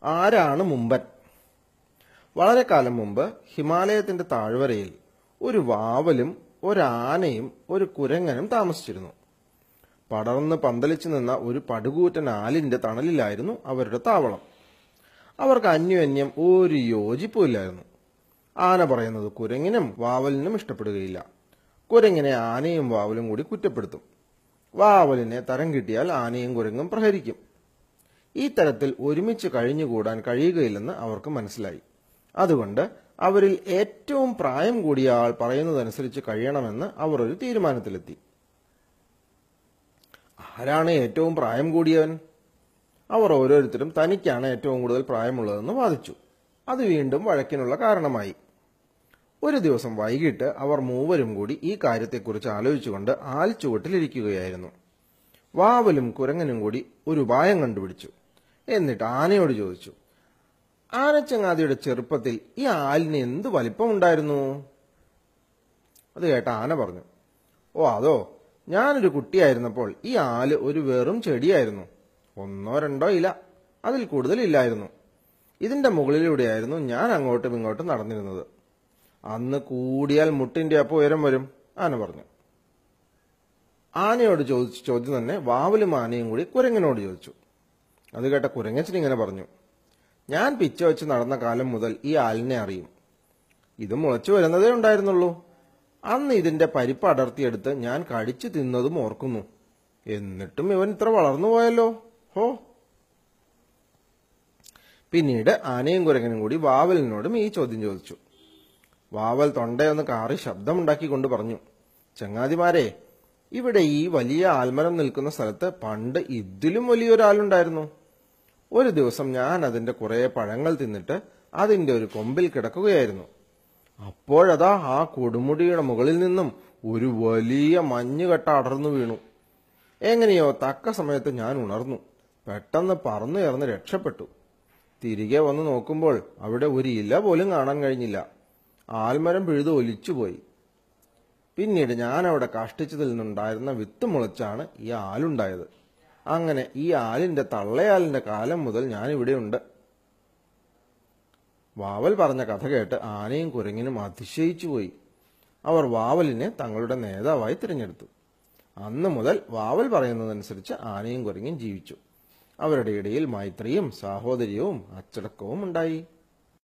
ആരാണ് മുമ്പൻ വളരെ കാലം മുമ്പ് ഹിമാലയത്തിന്റെ താഴ്വരയിൽ ഒരു വാവലും ഒരാനയും ഒരു കുരങ്ങനും താമസിച്ചിരുന്നു പടർന്ന് പന്തലിച്ചു നിന്ന ഒരു പടുകൂറ്റൻ ആലിന്റെ തണലിലായിരുന്നു അവരുടെ താവളം അവർക്ക് അന്യോന്യം ഒരു യോജിപ്പുമില്ലായിരുന്നു ആന പറയുന്നത് കുരങ്ങിനും വാവലിനും ഇഷ്ടപ്പെടുകയില്ല കുരങ്ങിനെ ആനയും വാവലും കൂടി കുറ്റപ്പെടുത്തും വാവലിനെ തരം കിട്ടിയാൽ ആനയും കുരങ്ങും പ്രഹരിക്കും ഈ തരത്തിൽ ഒരുമിച്ച് കഴിഞ്ഞുകൂടാൻ കഴിയുകയില്ലെന്ന് അവർക്ക് മനസ്സിലായി അതുകൊണ്ട് അവരിൽ ഏറ്റവും പ്രായം കൂടിയ ആൾ പറയുന്നതനുസരിച്ച് കഴിയണമെന്ന് അവർ ഒരു തീരുമാനത്തിലെത്തി ആരാണ് ഏറ്റവും പ്രായം കൂടിയവൻ അവർ ഓരോരുത്തരും തനിക്കാണ് ഏറ്റവും കൂടുതൽ പ്രായമുള്ളതെന്ന് വാദിച്ചു അത് വീണ്ടും വഴക്കിനുള്ള കാരണമായി ഒരു ദിവസം വൈകിട്ട് അവർ മൂവരും കൂടി ഈ കാര്യത്തെക്കുറിച്ച് ആലോചിച്ചുകൊണ്ട് ആൽ ചുവട്ടിലിരിക്കുകയായിരുന്നു വാവലും കുരങ്ങനും കൂടി ഒരു ഉപായം കണ്ടുപിടിച്ചു എന്നിട്ട് ആനയോട് ചോദിച്ചു ആനച്ചങ്ങാതിയുടെ ചെറുപ്പത്തിൽ ഈ ആലിന് എന്ത് വലിപ്പമുണ്ടായിരുന്നു അത് കേട്ട ആന പറഞ്ഞു ഓ അതോ ഞാനൊരു കുട്ടിയായിരുന്നപ്പോൾ ഈ ആല് ഒരു വെറും ചെടിയായിരുന്നു ഒന്നോ രണ്ടോ ഇല അതിൽ കൂടുതൽ ഇല്ലായിരുന്നു ഇതിന്റെ മുകളിലൂടെയായിരുന്നു ഞാൻ അങ്ങോട്ടും ഇങ്ങോട്ടും നടന്നിരുന്നത് അന്ന് കൂടിയാൽ മുട്ടിന്റെ അപ്പം ഉയരം വരും ആന പറഞ്ഞു ആനയോട് ചോദിച്ച ചോദ്യം തന്നെ വാവലും ആനയും കൂടി കുരങ്ങനോട് ചോദിച്ചു അത് കേട്ട കുരങ്ങച്ചൻ ഇങ്ങനെ പറഞ്ഞു ഞാൻ പിച്ച വെച്ച് നടന്ന കാലം മുതൽ ഈ ആലിനെ അറിയും ഇത് മുളച്ചു വരുന്നതേ ഉണ്ടായിരുന്നുള്ളൂ അന്ന് ഇതിന്റെ പരിപ്പ് അടർത്തിയെടുത്ത് ഞാൻ കടിച്ചു തിന്നതും ഓർക്കുന്നു എന്നിട്ടും ഇവൻ ഇത്ര വളർന്നു പോയല്ലോ ഹോ പിന്നീട് ആനയും കുരങ്ങനും കൂടി വാവലിനോടും ഈ ചോദ്യം ചോദിച്ചു വാവൽ തൊണ്ടയൊന്ന് കാറി ശബ്ദമുണ്ടാക്കിക്കൊണ്ട് പറഞ്ഞു ചങ്ങാതിമാരെ ഇവിടെ ഈ വലിയ ആൽമരം നിൽക്കുന്ന സ്ഥലത്ത് പണ്ട് ഇതിലും വലിയൊരാളുണ്ടായിരുന്നു ഒരു ദിവസം ഞാൻ അതിന്റെ കുറെ പഴങ്ങൾ തിന്നിട്ട് അതിന്റെ ഒരു കൊമ്പിൽ കിടക്കുകയായിരുന്നു അപ്പോഴതാ ആ കൊടുമുടിയുടെ മുകളിൽ നിന്നും ഒരു വലിയ മഞ്ഞുകട്ട അടർന്നു വീണു എങ്ങനെയോ തക്ക സമയത്ത് ഞാൻ ഉണർന്നു പെട്ടെന്ന് പറന്നുയർന്ന് രക്ഷപ്പെട്ടു തിരികെ വന്ന് നോക്കുമ്പോൾ അവിടെ ഒരു ഇല പോലും കാണാൻ കഴിഞ്ഞില്ല ആൽമരം പിഴുത് ഒലിച്ചുപോയി പിന്നീട് ഞാൻ അവിടെ കാഷ്ടിച്ചതിൽ നിന്നുണ്ടായിരുന്ന വിത്ത് മുളച്ചാണ് ഈ ആലുണ്ടായത് അങ്ങനെ ഈ ആലിന്റെ തള്ളയാലിന്റെ കാലം മുതൽ ഞാൻ ഇവിടെയുണ്ട് വാവൽ പറഞ്ഞ കഥ കേട്ട് ആനയും കുരങ്ങിനും അതിശയിച്ചുപോയി അവർ വാവലിനെ തങ്ങളുടെ നേതാവായി തിരഞ്ഞെടുത്തു അന്നു മുതൽ വാവൽ പറയുന്നതനുസരിച്ച് ആനയും കുരങ്ങും ജീവിച്ചു അവരുടെ ഇടയിൽ മൈത്രിയും സാഹോദര്യവും അച്ചടക്കവും ഉണ്ടായി